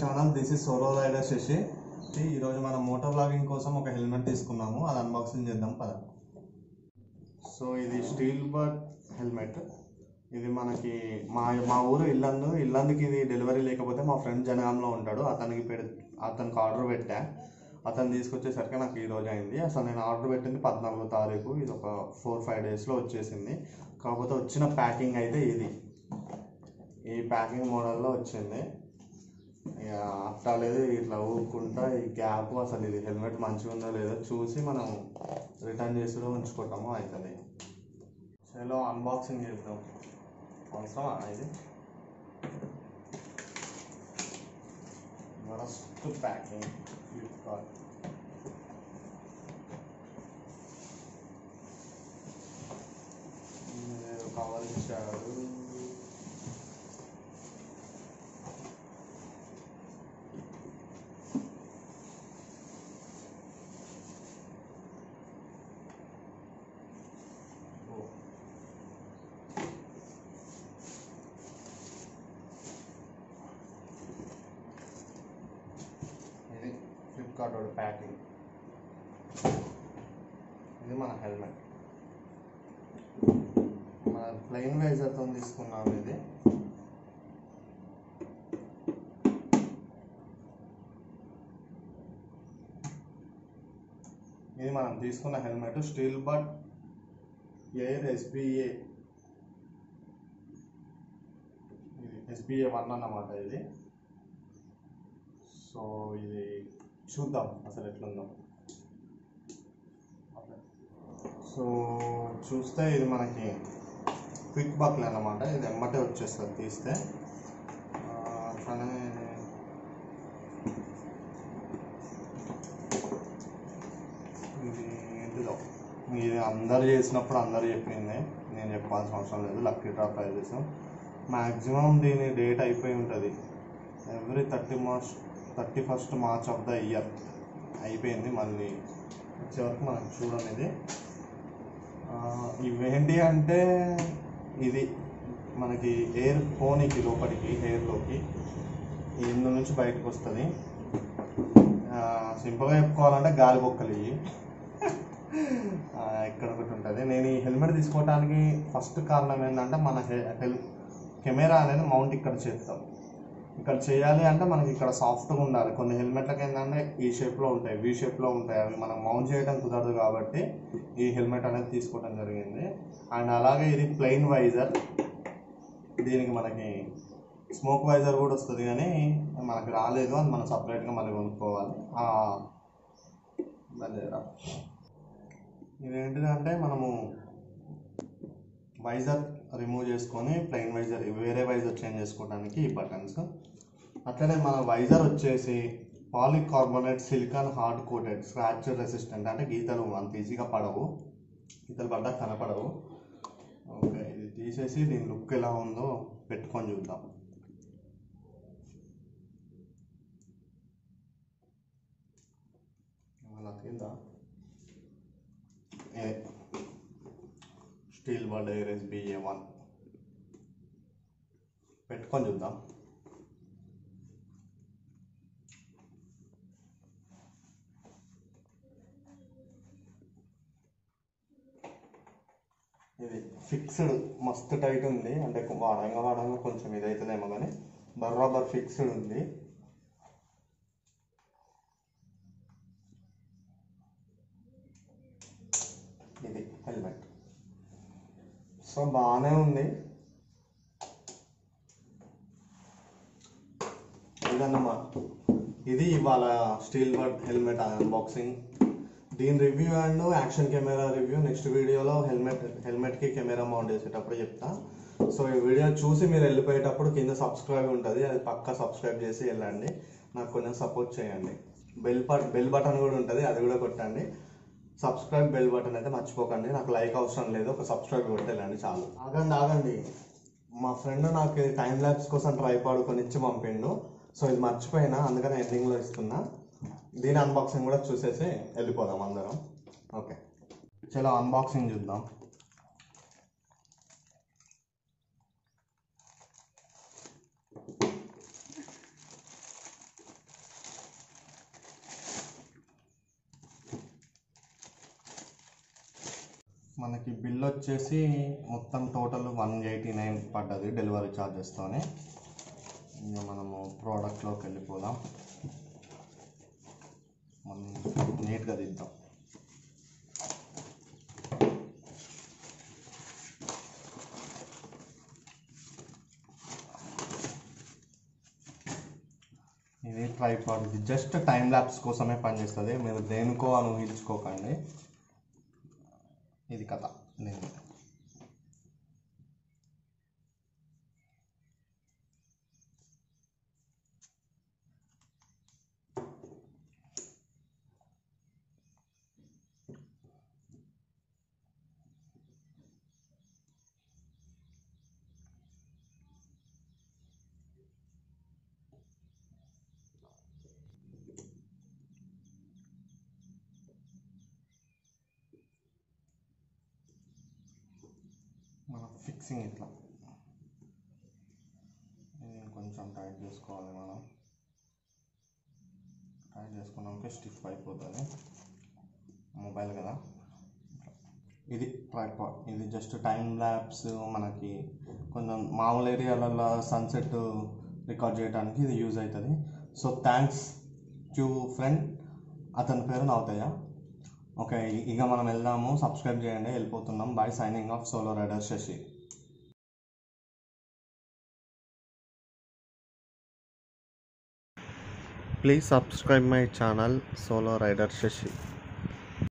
channel this is solo rider Sashi ఈరోజు మనం motor blogging కోసం ఒక హెల్మెట్ తీసుకున్నాము అది అన్బాక్సింగ్ చేద్దాం పద సో ఇది స్టీల్ బర్డ్ హెల్మెట్ ఇది మనకి మా మా ఊరు ఇల్లందు ఇల్లందుకి ఇది డెలివరీ లేకపోతే మా ఫ్రెండ్ జనగాంలో ఉంటాడు అతనికి పెడి అతనికి ఆర్డర్ పెట్టా అతను తీసుకొచ్చేసరికి నాకు ఈ రోజు అయింది అసలు నేను ఆర్డర్ పెట్టింది పద్నాలుగో తారీఖు ఇది ఒక ఫోర్ ఫైవ్ డేస్లో వచ్చేసింది కాకపోతే వచ్చిన ప్యాకింగ్ అయితే ఇది ఈ ప్యాకింగ్ మోడల్లో వచ్చింది ఇక అట్లా లేదు ఇట్లా ఊరుకుంటా ఈ గ్యాప్ అసలు ఇది హెల్మెట్ మంచిగా ఉందో లేదో చూసి మనం రిటర్న్ చేసి ఉంచుకుంటాము అవుతుంది చలో అన్బాక్సింగ్ చేద్దాం అవసరమా ఇది వరస్ట్ ప్యాకింగ్ ఫ్లిప్కార్ట్ కవర్ ఇచ్చాడు ఓ ఇది ఫ్లిప్కార్ట్ వాడు ప్యాకింగ్ ఇది మన హెల్మెట్ మన ప్లెయిన్ వైజర్తో తీసుకున్నాము ఇది ఇది మనం తీసుకున్న helmet steel but air SBA ఇది ఎస్బిఏ వన్ అన్నమాట ఇది సో ఇది చూద్దాం అసలు ఎట్లుందో సో చూస్తే ఇది మనకి క్విక్ బక్లే అన్నమాట ఇది ఎమ్మటే వచ్చేస్తుంది తీస్తే ఆ, అట్లనే ఇది ఏంటిదో ఇది అందరు చేసినప్పుడు అందరు చెప్పింది నేను చెప్పాల్సిన అవసరం లేదు లక్కీ డ్రా ప్రైజెస్ మ్యాక్సిమం దీని డేట్ అయిపోయి ఉంటుంది every thirty March thirty first March of the year అయిపోయింది మళ్ళీ వచ్చే వరకు మనం చూడండి ఇది ఆ, ఇవేంటి అంటే ఇది మనకి ఎయిర్ పోనీకి లోపలికి ఎయిర్లోకి ఇందు నుంచి బయటకు వస్తుంది సింపుల్గా చెప్పుకోవాలంటే గాలి బొక్కలు ఇవి ఆ, ఇక్కడ ఒకటి ఉంటుంది నేను ఈ హెల్మెట్ తీసుకోవడానికి ఫస్ట్ కారణం ఏంటంటే మన హె- హెల్ కెమెరా అనేది మౌంట్ ఇక్కడ చేస్తాం ఇక్కడ చేయాలి అంటే మనకి ఇక్కడ సాఫ్ట్గా ఉండాలి కొన్ని హెల్మెట్లకి ఏంటంటే ఈ షేప్లో ఉంటాయి వి షేప్లో ఉంటాయి అవి మనం మౌంట్ చేయడం కుదరదు కాబట్టి ఈ హెల్మెట్ అనేది తీసుకోవడం జరిగింది అండ్ అలాగే ఇది ప్లెయిన్ వైజర్ దీనికి మనకి స్మోక్ వైజర్ కూడా వస్తుంది కానీ మనకి రాలేదు అది మనం సపరేట్గా మళ్ళీ కొనుక్కోవాలి ఆ, దాని దగ్గర ఇదేంటిదంటే మనము వైజర్ రిమూవ్ చేసుకొని ప్లెయిన్ వైజర్ వేరే వైజర్ చేంజ్ చేసుకోవడానికి ఈ బటన్స్ అట్లనే మన వైజర్ వచ్చేసి polycarbonate silicone hard coated scratch resistant అంటే గీతలు అంత ఈజీగా పడవు గీతలు పడ్డా కనపడవు ఓకే ఇది తీసేసి దీని లుక్ ఎలా ఉందో పెట్టుకొని చూద్దాం ఏమన్నా తిందా ఏ Steelbird air BA one పెట్టుకొని చూద్దాం ఇది ఫిక్స్డ్ మస్తు టైట్ ఉంది అంటే వాడంగా వాడంగా కొంచెం ఇదైతుందేమో కానీ బర్రాబర్ ఫిక్స్డ్ ఉంది ఇది హెల్మెట్ సో బాగానే ఉంది ఇదన్నమాట ఇది ఇవాళ స్టీల్ బర్డ్ హెల్మెట్ అన్బాక్సింగ్ దీని review and action camera review next వీడియోలో హెల్మెట్ హెల్మెట్కి కెమెరా మౌంట్ చేసేటప్పుడు చెప్తా సో ఈ వీడియో చూసి మీరు వెళ్ళిపోయేటప్పుడు కింద సబ్స్క్రైబ్ ఉంటుంది అది పక్కా సబ్స్క్రైబ్ చేసి వెళ్ళండి నాకు కొంచెం సపోర్ట్ చేయండి బెల్ బట్ బెల్ బటన్ కూడా ఉంటుంది అది కూడా కొట్టండి సబ్స్క్రైబ్ బెల్ బటన్ అయితే మర్చిపోకండి నాకు లైక్ అవసరం లేదు ఒక సబ్స్క్రైబ్ కొట్టేళ్ళండి చాలు ఆగండి ఆగండి మా ఫ్రెండ్ నాకు టైం ల్యాబ్స్ కోసం ట్రైపాడ్ కొని ఇచ్చి పంపిండు సో ఇది మర్చిపోయినా అందుకని ఎండింగ్లో ఇస్తున్నా దీని అన్బాక్సింగ్ కూడా చూసేసి వెళ్ళిపోదాం అందరం ఓకే చలో అన్బాక్సింగ్ చూద్దాం మనకి బిల్ వచ్చేసి మొత్తం టోటల్ వన్ ఎయిటీ నైన్ పడ్డది డెలివరీ ఛార్జెస్తోనే ఇంకా మనము ప్రోడక్ట్లోకి వెళ్ళిపోదాం మనం నీట్గా దిద్దాం ఇది ట్రైపాడ్ ఇది జస్ట్ టైం ల్యాప్స్ కోసమే పనిచేస్తుంది మీరు దేనికో అని ఊహించుకోకండి ఇది కథ నేను మన ఫిక్సింగ్ ఇట్లా ఇది కొంచెం టైట్ చేసుకోవాలి మనం టైట్ చేసుకున్నాక స్టిఫ్ అయిపోతుంది మొబైల్ కదా ఇది ట్రైపాడ్ ఇది జస్ట్ టైం ల్యాబ్స్ మనకి కొంచెం మామూలు ఏరియాలలో సన్సెట్ రికార్డ్ చేయడానికి ఇది యూజ్ అవుతుంది సో థ్యాంక్స్ టు ఫ్రెండ్ అతని పేరు నవతయ్య ఓకే ఇక మనం వెళ్దాము సబ్స్క్రైబ్ చేయండి వెళ్ళిపోతున్నాం bye signing off Solo rider Shashi please subscribe my channel Solo rider Shashi